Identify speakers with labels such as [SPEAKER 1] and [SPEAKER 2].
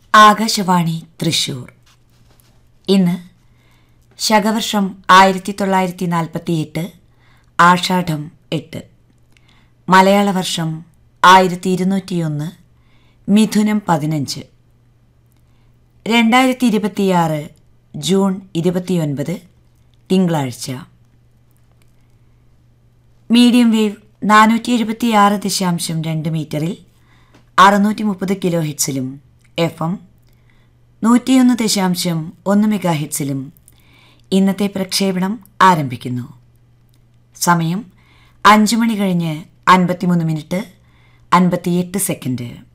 [SPEAKER 1] ആകാശവാണി തൃശൂർ ഇന്ന് ശകവർഷം ആയിരത്തി തൊള്ളായിരത്തി നാൽപ്പത്തിയെട്ട് ആഷാഢം എട്ട് മലയാള വർഷം ആയിരത്തി ഇരുന്നൂറ്റിയൊന്ന് മിഥുനം പതിനഞ്ച് രണ്ടായിരത്തി ഇരുപത്തിയാറ് ജൂൺ ഇരുപത്തിയൊൻപത് തിങ്കളാഴ്ച മീഡിയം വേവ് നാനൂറ്റി എഴുപത്തിയാറ് ദശാംശം രണ്ട് മീറ്ററിൽ അറുന്നൂറ്റി മുപ്പത് കിലോ ഹിറ്റ്സിലും എഫ് എം നൂറ്റിയൊന്ന് ദശാംശം ഒന്ന് മെഗാ ഹിറ്റ്സിലും ഇന്നത്തെ പ്രക്ഷേപണം ആരംഭിക്കുന്നു സമയം അഞ്ച് മണി കഴിഞ്ഞ് അൻപത്തിമൂന്ന് മിനിറ്റ് അൻപത്തിയെട്ട് സെക്കൻഡ്